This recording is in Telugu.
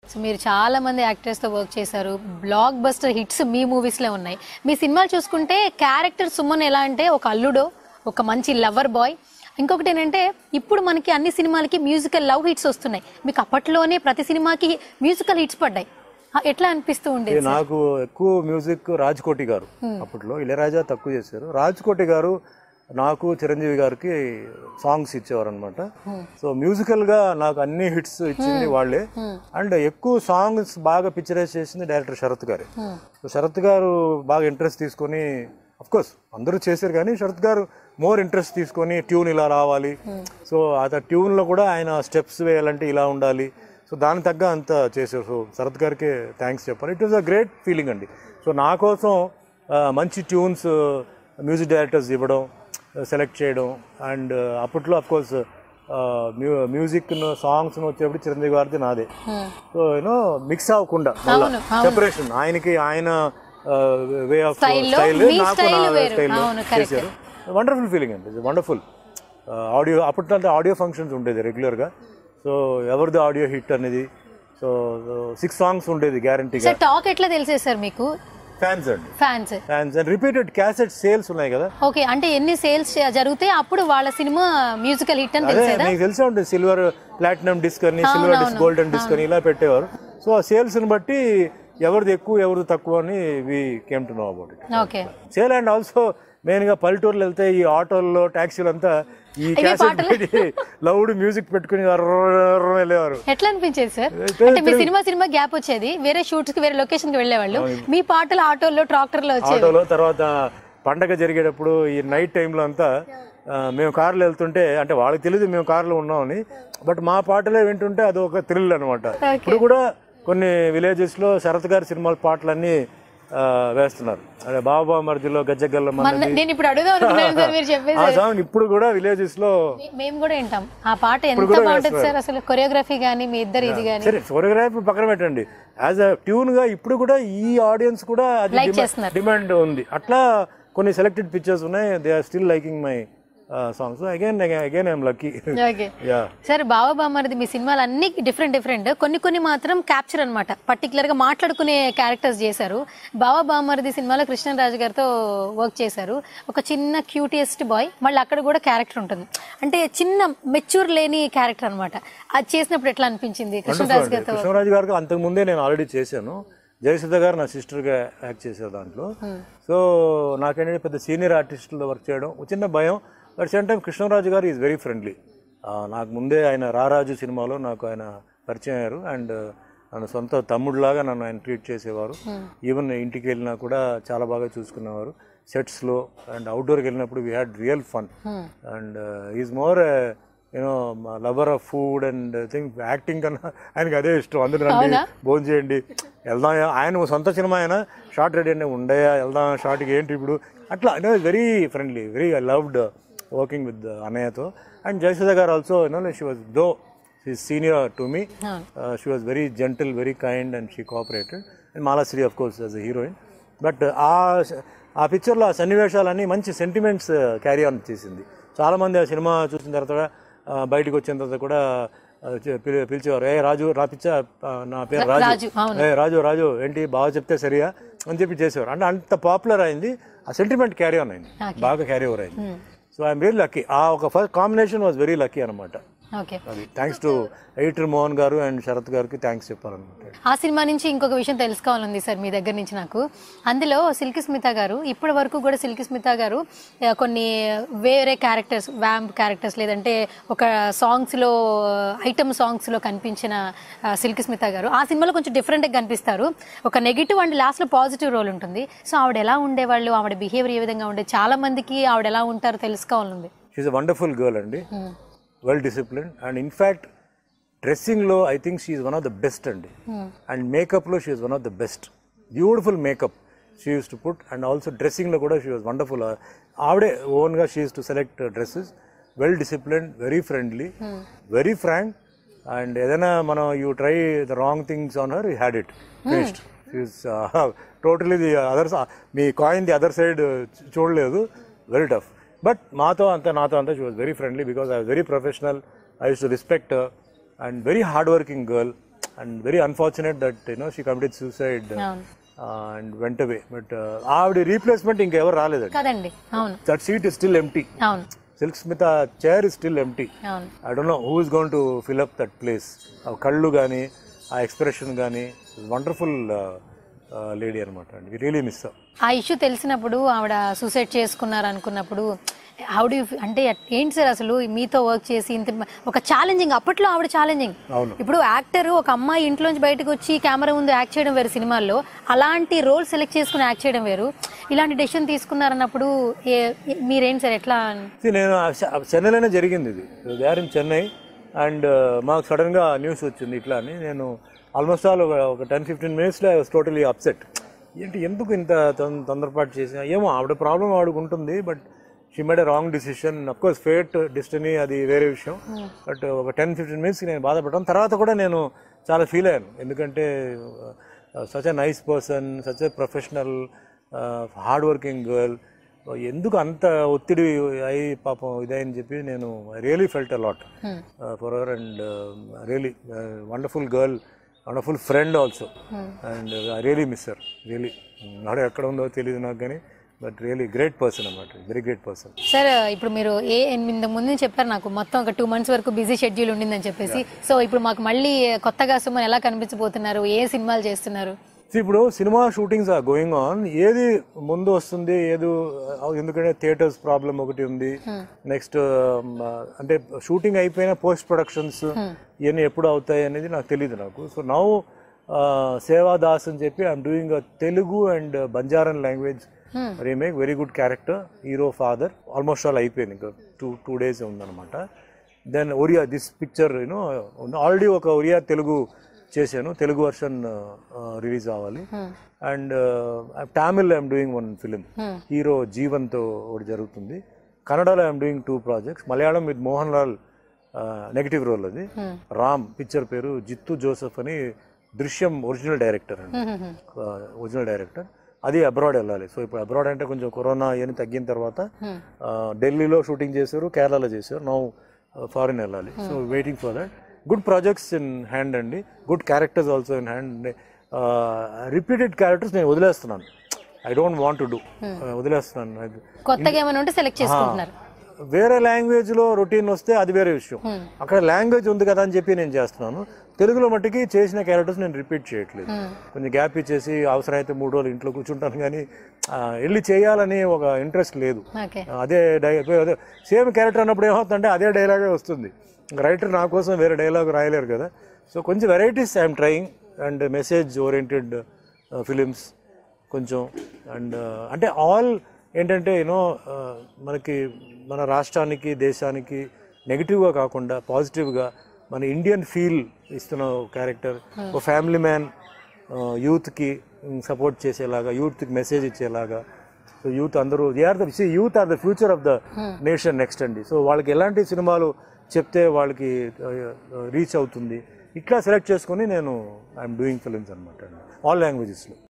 సో మీరు చాలా మంది యాక్టర్స్ తో వర్క్ చేశారు బ్లాక్ బస్టర్ హిట్స్ మీ మూవీస్ లో ఉన్నాయి మీ సినిమాలు చూసుకుంటే క్యారెక్టర్ సుమన్ ఎలా అంటే ఒక అల్లుడో ఒక మంచి లవర్ బాయ్ ఇంకొకటి ఏంటంటే ఇప్పుడు మనకి అన్ని సినిమాలకి మ్యూజికల్ లవ్ హిట్స్ వస్తున్నాయి మీకు అప్పట్లోనే ప్రతి సినిమాకి మ్యూజికల్ హిట్స్ పడ్డాయి ఆ, ఎట్లా అనిపిస్తూ ఉండేది ఇది నాకు ఎక్కువ మ్యూజిక్ రాజ్కోటి గారు అప్పట్లో ఇళయరాజా తక్కువ చేశారు రాజ్కోటి గారు నాకు చిరంజీవి గారికి సాంగ్స్ ఇచ్చేవారు అనమాట సో మ్యూజికల్ గా నాకు అన్ని హిట్స్ ఇచ్చింది వాళ్ళే అండ్ ఎక్కువ సాంగ్స్ బాగా పిక్చరైజ్ చేసింది డైరెక్టర్ శరత్ గారే సో శరత్ గారు బాగా ఇంట్రెస్ట్ తీసుకొని అఫ్ కోర్స్ అందరూ చేశారు కానీ శరత్ గారు మోర్ ఇంట్రెస్ట్ తీసుకొని ట్యూన్ ఇలా రావాలి సో ఆ ట్యూన్ లో కూడా ఆయన స్టెప్స్ వేయాలంటే ఇలా ఉండాలి సో దానికి తగ్గ అంత చేశారు సో శరత్ గారికి థ్యాంక్స్ చెప్పాలి it was a great feeling అండి సో నా కోసం ఆ, మంచి ట్యూన్స్ మ్యూజిక్ డైరెక్టర్స్ ఇవ్వడం సెలెక్ట్ చేయడం అండ్ అప్పట్లో అఫ్ కోర్స్ మ్యూజిక్ సాంగ్స్ వచ్చేప్పుడు చిరంజీవి గారిది నాదే సో యూనో మిక్స్ అవ్వకుండా అవును, సెపరేషన్ ఆయనకి ఆయన వే ఆఫ్ Style లో స్టైల్ మీ నాకు style నా వేరు. స్టైల్లో అవును, correct. చేశారు వండర్ఫుల్ ఫీలింగ్ అండి వండర్ఫుల్ ఆడియో అప్పట్లో ఆడియో ఫంక్షన్స్ ఉండేది రెగ్యులర్గా సో ఎవరిది ఆడియో హిట్ అనేది సో సిక్స్ సాంగ్స్ ఉండేది గ్యారంటీగా సార్ టాక్ ఎట్లా తెలిసే సార్ మీకు ఫ్యాన్స్ అండి fans fans and repeated cassette sales ఉన్నాయి కదా ఓకే అంటే ఎన్ని సేల్స్ జరిగితే అప్పుడు వాళ్ళ సినిమా మ్యూజికల్ హిట్ అని అదే తెలిసేదా మీకు తెలిసే ఉంటుంది సిల్వర్ ప్లాటినం డిస్క్ అని సిల్వర్ డిస్క్ గోల్డెన్ డిస్క్ అని ఇలా పెట్టేవారు సో ఆ సేల్స్ని బట్టి ఎవరిది ఎక్కువ ఎవరిది తక్కువ అని we came to know about it okay sale and also main గా పల్లెటూర్లు వెళ్తే ఈ ఆటోల్లో ట్యాక్సీలు అంతా ఈ క్యాసెట్ పెట్టి లౌడ్ మ్యూజిక్ పెట్టుకుని అర్ర వెళ్ళేవారు ఎట్లా అనిపించేది సార్ అయితే అంటే మీ సినిమా సినిమా గ్యాప్ వచ్చేది వేరే షూట్స్ కి వేరే లొకేషన్ కి వెళ్ళేవాళ్ళు మీ పాటలు ఆటోల్లో ట్రాక్టర్ లో వచ్చేవి ఆటోలో తర్వాత పండగ జరిగేటప్పుడు ఈ నైట్ టైంలో అంతా ఆ, మేము కార్లో వెళ్తుంటే అంటే వాళ్ళకి తెలియదు మేము కార్లో ఉన్నామని బట్ మా పాటలే వింటుంటే అది ఒక థ్రిల్ అనమాట ఇప్పుడు కూడా కొన్ని విలేజెస్లో శరత్ గారి సినిమాల పాటలన్నీ ఆ, వేస్తున్నారు అదే బాబా మర్జిలో గజ్జగల్ల మన- మన్నది నేను ఇప్పుడు అడుగుదాం అనుకున్నాను సార్ మీరు చెప్పేసి ఆ సాంగ్ ఇప్పుడు కూడా విలేజెస్ లో మేము కూడా వింటాం ఆ పాట ఎంత కూడా బాగుంటుంది సార్ అసలు కొరియోగ్రఫీ గానీ మీ ఇద్దరు ఇది గానీ సరే ఫోటోగ్రఫీ పక్కన పెట్టండి యాజ్ అ ట్యూన్ గా ఇప్పుడు కూడా ఈ ఆడియన్స్ కూడా అది Like డిమా- చేస్తున్నారు. డిమాండ్ ఉంది అట్లా కొన్ని సెలెక్టెడ్ పిక్చర్స్ ఉన్నాయి they are still liking my songs again again I'm lucky okay yeah sir బావ బామ్మరిది మీ సినిమాలు అన్ని డిఫరెంట్ డిఫరెంట్ కొన్ని కొన్ని మాత్రం క్యాప్చర్ అనమాట పర్టికులర్ గా మాట్లాడుకునే క్యారెక్టర్స్ చేశారు బావ బామ్మరిది సినిమాలో కృష్ణరాజు గారితో వర్క్ చేశారు ఒక చిన్న క్యూటియస్ట్ బాయ్ మళ్ళీ అక్కడ కూడా క్యారెక్టర్ ఉంటుంది అంటే చిన్న మెచ్యూర్ లేని క్యారెక్టర్ అన్నమాట అది చేసినప్పుడు ఎట్లా అనిపించింది కృష్ణరాజు గారితో కృష్ణరాజు గారికి అంతకు ముందే నేను ఆల్రెడీ చేశాను జయసుధ గారు నా సిస్టర్గా యాక్ట్ చేశారు దాంట్లో సో నాకేంటంటే పెద్ద సీనియర్ ఆర్టిస్టులతో వర్క్ చేయడం ఒక చిన్న భయం బట్ సేమ్ టైం కృష్ణరాజు గారు ఈజ్ వెరీ ఫ్రెండ్లీ నాకు ముందే ఆయన రారాజు సినిమాలో నాకు ఆయన పరిచయం అయ్యారు అండ్ నన్ను సొంత తమ్ముడులాగా నన్ను ఆయన ట్రీట్ చేసేవారు ఈవెన్ ఇంటికి వెళ్ళినా కూడా చాలా బాగా చూసుకునేవారు సెట్స్లో అండ్ అవుట్డోర్కి వెళ్ళినప్పుడు we had real fun and is more you know lover of food and think acting కన్నా ఆయనకి అదే ఇష్టం అందరూ రండి భోజనం చేయండి వెళ్దాం ఆయన సొంత సినిమా అయినా షార్ట్ రెడీ అండి ఉండయా వెళ్దాం షార్ట్కి ఏంటి ఇప్పుడు అట్లా you know very friendly very I loved working with అన్నయ్యతో and Jayasudha garu also you know she was though she senior to me she was very gentle very kind and she cooperated and Malashree of course as a heroine but ఆ ఆ పిక్చర్లో ఆ సన్నివేశాలన్నీ మంచి సెంటిమెంట్స్ క్యారీ ఆన్ చేసింది చాలామంది ఆ సినిమా చూసిన తర్వాత ఆ, బయటికి వచ్చిన తర్వాత కూడా ఆ, చె- పిలి- పిలిచేవారు ఏ రాజు రాపిచ్చ ఆ, నా పేరు రాజు రాజు, అవును. ఏ రాజు రాజు ఏంటి బాగా చెప్తే సరియా అని చెప్పి చేసేవారు అంటే అంత పాపులర్ అయింది ఆ సెంటిమెంట్ క్యారీ ఆన్ అయింది బాగా క్యారీ ఓవర్ అయింది సో ఐఎమ్ వెరీ లక్కీ ఆ ఒక first combination was very lucky అనమాట ఓకే అది thanks to editor Mohan garu and Sarath గారికి థ్యాంక్స్ చెప్పాలన్నమాట ఆ సినిమా నుంచి ఇంకొక విషయం తెలుసుకోవాలంది సార్ మీ దగ్గర నుంచి నాకు అందులో సిల్కి స్మిత గారు ఇప్పటి వరకు కూడా సిల్కి స్మిత గారు ఆ, కొన్ని వేరే క్యారెక్టర్స్ వ్యాంప్ క్యారెక్టర్స్ లేదంటే ఒక సాంగ్స్లో ఐటమ్ సాంగ్స్లో కనిపించిన ఆ, సిల్కి స్మిత గారు ఆ సినిమాలో కొంచెం డిఫరెంట్గా కనిపిస్తారు ఒక నెగిటివ్ అండ్ లాస్ట్లో పాజిటివ్ రోల్ ఉంటుంది సో ఆవిడ ఎలా ఉండేవాళ్ళు ఆవిడ బిహేవియర్ ఏ విధంగా ఉండే చాలా మందికి ఆవిడ ఎలా ఉంటారో తెలుసుకోవాలంది షీఈ్ అ వండర్ఫుల్ గర్ల్ అండి వెల్ డిసిప్లిన్ అండ్ ఇన్ఫ్యాక్ట్ డ్రెస్సింగ్లో I think she's one of the best అండి అండ్ మేకప్లో she's one of the best beautiful makeup she used to put and also డ్రెస్సింగ్లో కూడా షీ వాజ్ వండర్ఫుల్ ఆవిడే ఓన్గా she used to select dresses well discipline very friendly very frank and ఏదైనా మనం you try the wrong things on her you had it finished totally the other మీ కాయిన్ ది అదర్ సైడ్ చూడలేదు వెరీ టఫ్ బట్ మాతో అంతా నాతో అంతా she was very friendly because I very professional I used to respect and very hard working girl and very unfortunate that you know she committed suicide అవును అండ్ వెంట అవే బట్ ఆవిడ రీప్లేస్మెంట్ ఇంకెవరు రాలేదండి కదండి అవును that seat is still empty అవును Silk Smitha chair is still empty అవును I don't know who is gonna to fill up that place ఆ కళ్ళు కానీ ఆ ఎక్స్ప్రెషన్ కానీ వండర్ఫుల్ లేడీ అనమాట అండి రియలీ మిస్ ఆ ఇష్యూ తెలిసినప్పుడు ఆవిడ సూసైడ్ చేసుకున్నారు అనుకున్నప్పుడు హౌ డూ అంటే ఏంటి సార్ అసలు మీతో వర్క్ చేసి ఇంత ఒక ఛాలెంజింగ్ అప్పట్లో ఆవిడ ఛాలెంజింగ్ అవును ఇప్పుడు యాక్టర్ ఒక అమ్మాయి ఇంట్లోంచి బయటకు వచ్చి కెమెరా ముందు యాక్ట్ చేయడం వేరు సినిమాల్లో అలాంటి రోల్ సెలెక్ట్ చేసుకుని యాక్ట్ చేయడం వేరు ఇలాంటి డెసిషన్ తీసుకున్నారన్నప్పుడు ఏ- ఏ- మీరేం సార్ ఎట్లా See, నేను ఆ చె- ఆ చెన్నైలోనే జరిగింది ఇది they are in Chennai and మాకు సడన్గా న్యూస్ వచ్చింది ఇట్లా అని నేను ఆల్మోస్ట్ ఆల్ ఒక ఒక టెన్ ఫిఫ్టీన్ మినిట్స్లో ఐ వాస్ టోటలీ అప్సెట్ ఏంటి ఎందుకు ఇంత తొం- తొందరపాటు చేసిన ఏమో ఆవిడ ప్రాబ్లం ఆవిడకు ఉంటుంది but she made a wrong decision course fate destiny అది వేరే విషయం బట్ ఒక టెన్ ఫిఫ్టీన్ మినిట్స్కి నేను బాధపడ్డాను తర్వాత కూడా నేను చాలా ఫీల్ అయ్యాను ఎందుకంటే such a nice person such a professional hard working girl ఎందుకు అంత ఒత్తిడి అయి పాపం ఇదని చెప్పి నేను really felt a lot for her and really wonderful girl wonderful friend also and I really miss sir really నాడు ఎక్కడ ఉందో తెలియదు నాకు కానీ బట్ రియలీ గ్రేట్ పర్సన్ అనమాట వెరీ గ్రేట్ పర్సన్ సార్ ఇప్పుడు మీరు ఏ ఇంత ముందు చెప్పారు నాకు మొత్తం ఒక టూ మంత్స్ వరకు బిజీ షెడ్యూల్ ఉండిందని చెప్పేసి సో ఇప్పుడు మాకు మళ్ళీ కొత్తగా సుమన్ ఎలా కనిపించబోతున్నారు ఏ సినిమాలు చేస్తున్నారు See, ఇప్పుడు సినిమా షూటింగ్స్ ఆర్ గోయింగ్ ఆన్ ఏది ముందు వస్తుంది ఏది ఎందుకంటే థియేటర్స్ ప్రాబ్లం ఒకటి ఉంది నెక్స్ట్ అంటే షూటింగ్ అయిపోయిన పోస్ట్ ప్రొడక్షన్స్ ఇవన్నీ ఎప్పుడు అవుతాయి అనేది నాకు తెలియదు నాకు సో నౌ సేవా దాస్ అని చెప్పి I'm doing Telugu and Banjaran language remake very good character hero father almost all అయిపోయింది ఇంకా టూ టూ డేస్ ఉందన్నమాట then Oriya this picture you know already ఒక ఒరియా తెలుగు చేశాను తెలుగు వర్షన్ రిలీజ్ అవ్వాలి and Tamil I'm doing one film hero జీవన్తో ఒకటి జరుగుతుంది కన్నడలో I'm doing two projects Malayalam with Mohan Lal negative role అది రామ్ పిక్చర్ పేరు జిత్తు జోసెఫ్ అని దృశ్యం ఒరిజినల్ డైరెక్టర్ అండి ఒరిజినల్ డైరెక్టర్ అది అబ్రాడ్ వెళ్ళాలి సో ఇప్పుడు అబ్రాడ్ అంటే కొంచెం కరోనా ఇవన్నీ తగ్గిన తర్వాత ఆ, ఢిల్లీలో షూటింగ్ చేశారు కేరళలో చేశారు నౌ ఫారిన్ వెళ్ళాలి so waiting for that good projects in hand అండి good characters also in hand repeated characters నేను వదిలేస్తున్నాను I don't want to do వదిలేస్తున్నాను కొత్తగా ఏమైనా ఉంటే సెలెక్ట్ చేసుకుంటున్నారు వేరే లాంగ్వేజ్ లో రొటీన్ వస్తే అది వేరే విషయం అక్కడ లాంగ్వేజ్ ఉంది కదా అని చెప్పి నేను చేస్తున్నాను తెలుగులో మట్టికి చేసిన క్యారెక్టర్స్ నేను రిపీట్ చేయట్లేదు కొంచెం గ్యాప్ ఇచ్చేసి అవసరమైతే మూడు రోజులు ఇంట్లో కూర్చుంటాను కానీ ఆ, వెళ్ళి చేయాలని ఒక ఇంట్రెస్ట్ లేదు ఓకే అదే డై అదే సేమ్ క్యారెక్టర్ అన్నప్పుడు ఏమవుతుందంటే అదే డైలాగే వస్తుంది రైటర్ నా కోసం వేరే డైలాగ్ రాయలేరు కదా సో కొంచెం varieties I'm trying and message oriented films కొంచెం అండ్ అంటే ఆల్ ఏంటంటే యూనో మనకి మన రాష్ట్రానికి దేశానికి నెగిటివ్గా కాకుండా పాజిటివ్గా మన ఇండియన్ ఫీల్ ఇస్తున్న క్యారెక్టర్ ఒక ఫ్యామిలీ మ్యాన్ యూత్కి సపోర్ట్ చేసేలాగా యూత్కి మెసేజ్ ఇచ్చేలాగా సో యూత్ అందరూ they are the youth are the future of the nation next అండి సో వాళ్ళకి ఎలాంటి సినిమాలు చెప్తే వాళ్ళకి రీచ్ అవుతుంది ఇట్లా సెలెక్ట్ చేసుకొని నేను ఐఎమ్ డూయింగ్ ఫిలిమ్స్ అనమాట ఆల్ లాంగ్వేజెస్లో